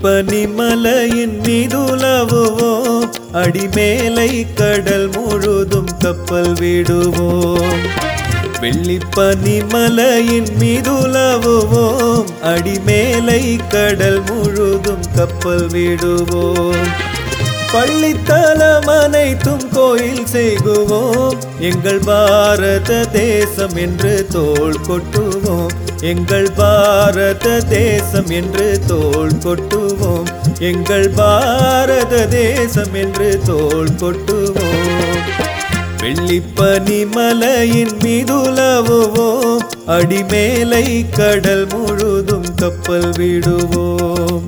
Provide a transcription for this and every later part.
வெள்ளிப்பனிமலையின் மீதுலவுவோம் அடிமேலை கடல் முழுதும் கப்பல் விடுவோம் வெள்ளிப்பனிமலையின் மீதுலவுவோம் அடிமேலை கடல் முழுதும் கப்பல் விடுவோம் பள்ளித்தலம் அனைத்தும் கோயில் செய்குவோம் எங்கள் பாரத தேசம் என்று தோள் கொட்டுவோம் எங்கள் பாரத தேசம் என்று தோள் கொட்டுவோம் எங்கள் பாரத தேசம் என்று தோள் கொட்டுவோம் வெள்ளிப்பனிமலையின் மீதுலவுவோம் அடிமேலை கடல் முழுதும் கப்பல் விடுவோம்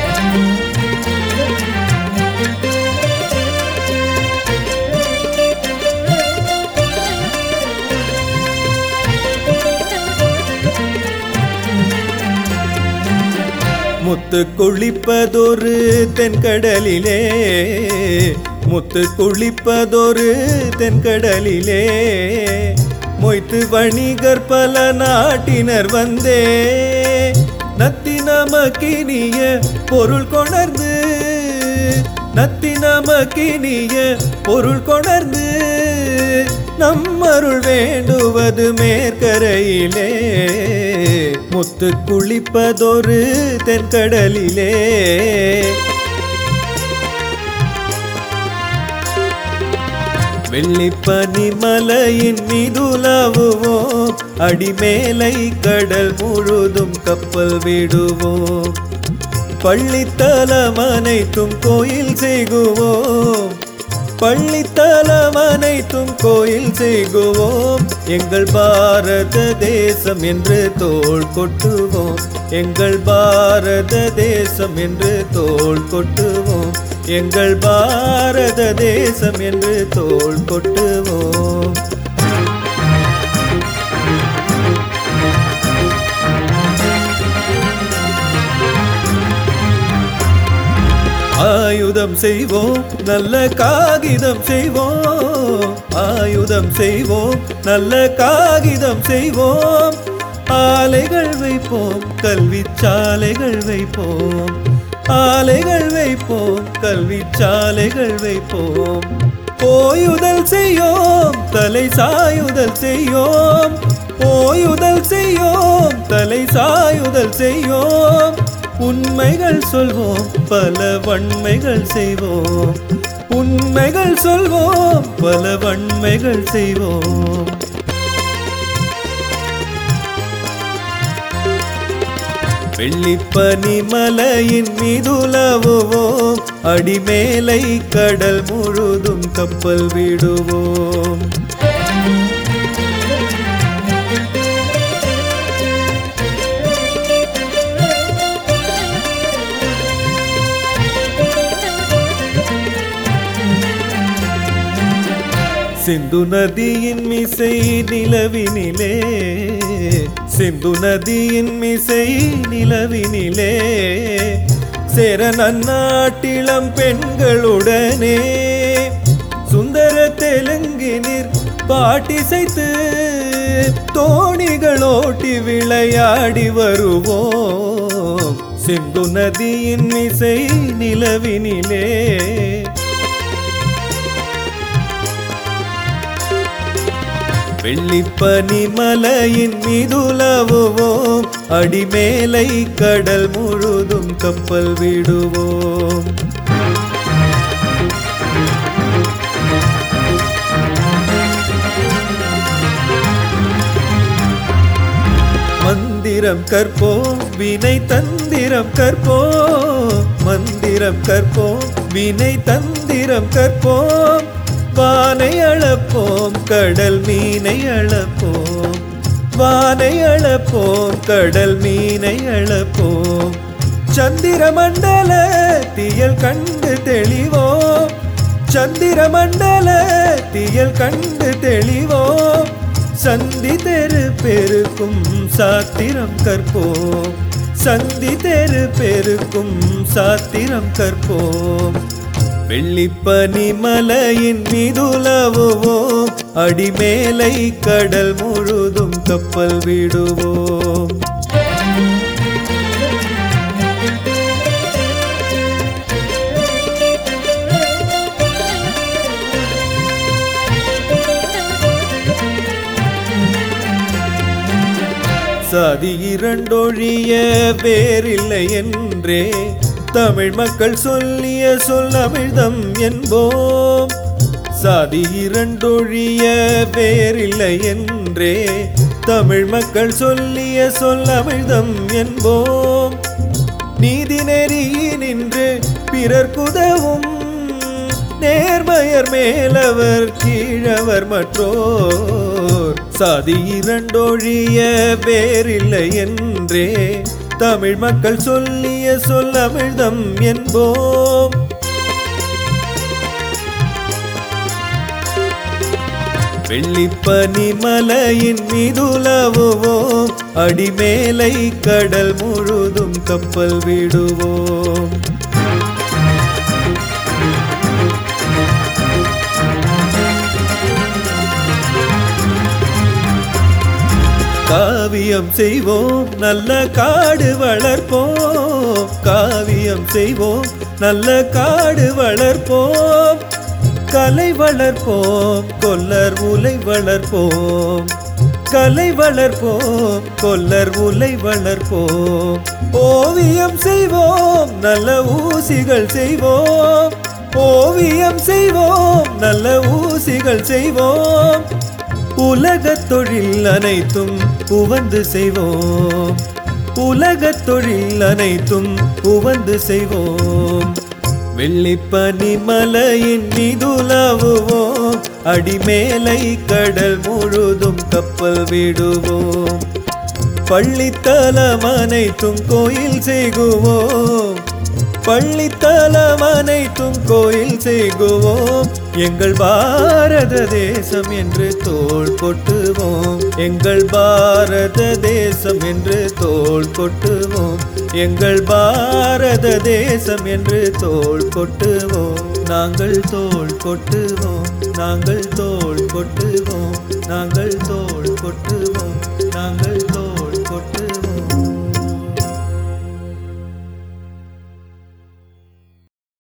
முத்து குளிப்பதொரு தென்கடலிலே முத்து குளிப்பதொரு தென்கடலிலே மொய்த்து வணிகர் பல நாட்டினர் வந்தே நத்தி நமக்கினிய பொருள் கொணர்ந்து நத்தி நமக்கினிய பொருள் கொணர்ந்து நம்மருள் வேண்டுவது மேற்கரையிலே முத்து குளிப்பதொரு தென்கடலிலே வெள்ளிப்பனிமலையின் மீதுலவுவோம் அடிமேலை கடல் முழுதும் கப்பல் விடுவோம் பள்ளித்தலம் அனைத்தும் கோயில் செய்குவோம் பள்ளித்தலம் அனைத்தும் கோயில் செய்குவோம் எங்கள் பாரத தேசம் என்று தோள் கொட்டுவோம் எங்கள் பாரத தேசம் என்று தோள் கொட்டுவோம் எங்கள் பாரத தேசம் என்று தோள் கொட்டுவோம் ஆயுதம் செய்வோம் நல்ல காகிதம் செய்வோம் ஆயுதம் செய்வோம் நல்ல காகிதம் செய்வோம் ஆலைகள் வைப்போம் கல்வி சாலைகள் வைப்போம் ஆலைகள் வைப்போம் கல்வி சாலைகள் வைப்போம் ஓயுதல் செய்யோம் தலை சாயுதல் செய்யோம் ஓயுதல் செய்யோம் தலை சாயுதல் செய்யோம் உண்மைகள் சொல்வோம் பல வன்மைகள் செய்வோம் உண்மைகள் சொல்வோம் பல வன்மைகள் செய்வோம் வெள்ளிப்பனிமலையின் மீதுலவுவோம் அடிமேலை கடல் முழுதும் கப்பல் விடுவோம் சிந்து நதியின் மிசை நிலவினிலே சிந்து நதியின் மிசை நிலவினிலே சேர நன்னாட்டிளம் பெண்களுடனே சுந்தர தெலுங்கினிர் பாட்டிசைத்து தோணிகளோட்டி விளையாடி வருவோம் சிந்து நதியின் மிசை நிலவினிலே வெள்ளிப்பனிமலையின் மீதுலவுவோம் அடிமேலை கடல் முழுதும் கப்பல் விடுவோம் மந்திரம் கற்போம் வினை தந்திரம் கற்போம் மந்திரம் கற்போம் வினை தந்திரம் கற்போம் வானை அளப்போம் கடல் மீனை அளப்போம் வானை அளப்போம் கடல் மீனை அளப்போம் சந்திர மண்டல தியல் கண்டு தெளிவோம் சந்திர மண்டல தியல் கண்டு தெளிவோம் சந்தி தெரு பெருக்கும் சாத்திரம் கற்போம் சந்தி தெரு பெருக்கும் சாத்திரம் கற்போம் வெள்ளிப்பனிமலையின் மீதுலவுவோம் அடிமேலை கடல் முழுதும் கப்பல் விடுவோம் சாதி இரண்டொழிய வேறில்லை என்றே தமிழ் மக்கள் சொல்லிய சொல்லமிழ்தம் என்போம் சாதி இரண்டொழிய வேறில்லை என்றே தமிழ் மக்கள் சொல்லிய சொல்லமிழ்தம் என்போம் நீதி நெறியினின்று பிறர்க்குதவும் நேர்மையர் மேலவர் கீழவர் மற்றோர் சாதி இரண்டொழிய வேறில்லை என்றே தமிழ் மக்கள் சொல்லிய சொல்லமிழ்தம் என்போம் வெள்ளிப்பனி மலையின் மீதுலவுவோம் அடிமேலை கடல் முழுதும் கப்பல் விடுவோம் காவியம் செய்வோம் நல்ல காடு வளர்ப்போம் காவியம் செய்வோம் நல்ல காடு வளர்ப்போம் கலை வளர்ப்போம் கொல்லர் உலை வளர்ப்போம் கலை வளர்ப்போம் கொல்லர் உலை வளர்ப்போம் ஓவியம் செய்வோம் நல்ல ஊசிகள் செய்வோம் ஓவியம் செய்வோம் நல்ல ஊசிகள் செய்வோம் உலகத் தொழில் அனைத்தும் உவந்து செய்வோம் உலகத் தொழில் அனைத்தும் உவந்து செய்வோம் வெள்ளிப்பனி மலையின் மீதுலாவுவோம் அடிமேலை கடல் முழுதும் கப்பல் விடுவோம் பள்ளித்தலம் அனைத்தும் கோயில் செய்குவோம் பள்ளித்தலம் அனைத்தும் கோயில் செய்குவோம் எங்கள் பாரத தேசம் என்று தோள் கொட்டுவோம் எங்கள் பாரத தேசம் என்று தோள் கொட்டுவோம் எங்கள் பாரத தேசம் என்று தோள் கொட்டுவோம் நாங்கள் தோள் கொட்டுவோம் நாங்கள் தோள் கொட்டுவோம் நாங்கள் தோள் கொட்டுவோம் நாங்கள் தோள் கொட்டுவோம்